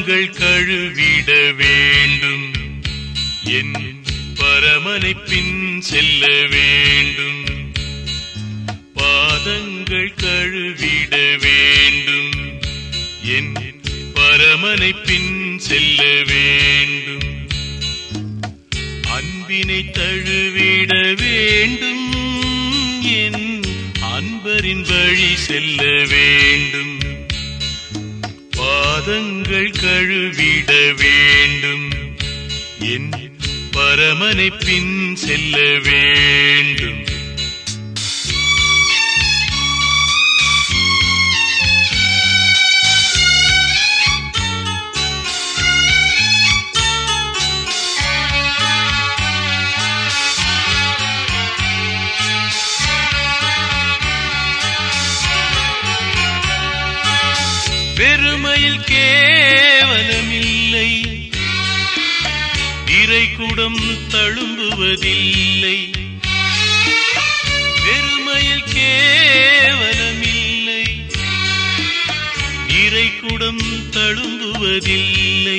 பாதங்கள் கழுவிட வேண்டும் என் பரமனை பின் செல்ல வேண்டும் பாதங்கள் கழுவிட வேண்டும் என் பரமனை பின் செல்ல வேண்டும் அன்பினை தழுவிட வேண்டும் என் அன்பரின் வழி செல்ல வேண்டும் பாதங்கள் கழுவிட வேண்டும் என் பரமனை பின் செல்ல வேண்டும் வெறுமையில் கேவலமில்லை இறைக்குடம் தழும்புவதில்லை வெறுமையில் கேவலமில்லை இறைக்குடம் தழும்புவதில்லை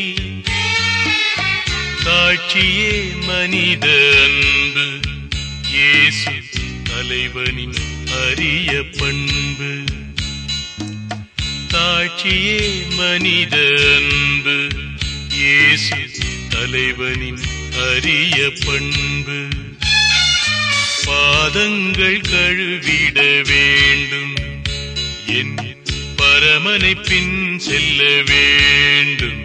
காட்சியே மனித அன்பு இயேசு தலைவனின் அரிய பண்பு காட்சியே மனித அன்பு இயேசு தலைவனின் அரிய பண்பு பாதங்கள் கழுவிட வேண்டும் என் பரமனை பின் செல்ல வேண்டும்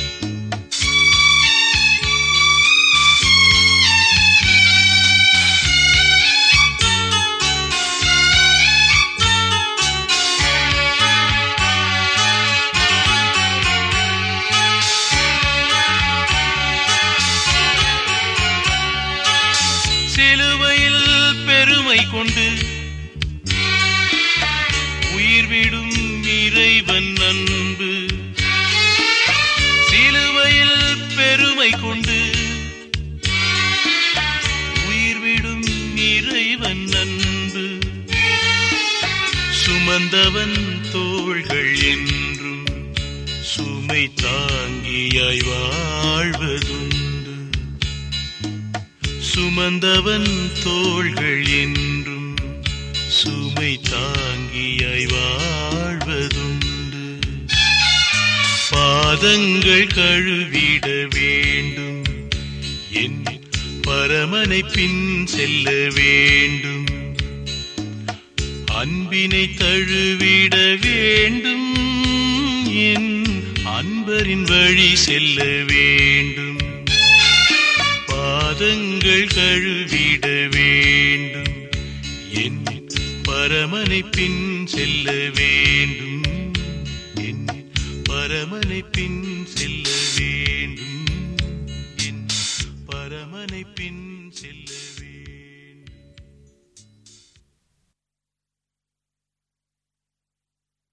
சிலுவையில் பெருமை கொண்டு உயிர் விடும் இறைவன் அன்பு சிலுவையில் பெருமை கொண்டு உயிர் விடும் இறைவன் அன்பு சுமந்தவன் தோள்கள் என்றும் சுமை தாங்கியாய் வாழ்வதுண்டு சுமந்தவன் தோள்கள் என்றும் சுமை தாங்கியாய் வாழ்வதுண்டு பாதங்கள் கழுவிட வேண்டும் என் பரமனை பின் செல்ல வேண்டும் அன்பினை தழுவிட வேண்டும் என் அன்பரின் வழி செல்ல வேண்டும் பாதங்கள் கழுவிட வேண்டும் என் பரமனை பின் செல்ல வேண்டும் என் பரமனை பின் செல்ல வேண்டும் என் பரமனை பின் செல்ல வேண்டும்